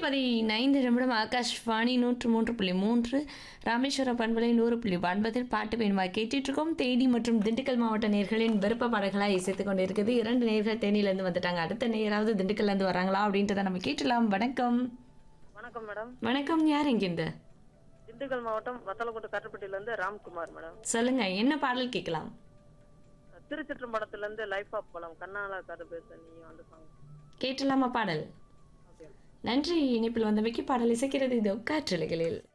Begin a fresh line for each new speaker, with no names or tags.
பதினைந்து நிமிடம் ஆகாஷ்வாணி நூற்று மூன்று புள்ளி மூன்று ராமேஸ்வரம் பண்பலை நூறு புள்ளி ஒன்பதில் பாட்டு வேணுமா கேட்டுட்டு இருக்கோம் தேனி மற்றும் திண்டுக்கல் மாவட்ட நேர்களின் விருப்ப பாடல்களாக இசைத்து கொண்டு இருக்குது இரண்டு நேர்கள் தேனியிலேருந்து வந்துட்டாங்க அடுத்த நேராவது திண்டுக்கல்லேருந்து வராங்களா அப்படின்றத நம்ம கேட்டலாம் வணக்கம்
வணக்கம் மேடம்
வணக்கம் யார் எங்கிருந்து
திண்டுக்கல் மாவட்டம் வத்தலக்கோட்டை கட்டப்பட்டியிலேருந்து ராம்குமார் மேடம்
சொல்லுங்க என்ன பாடல் கேட்கலாம்
திருச்சிற்றம்பலத்துலேருந்து லைஃப் ஆஃப் பழம் கண்ணாலா கதை பேச நீ வந்து சாங்
கேட்டலாமா பாடல்
ஓகே
நன்றி இணைப்பில் வந்தமைக்கு பாடல் இசைக்கிறது இதோ காற்றலைகளில்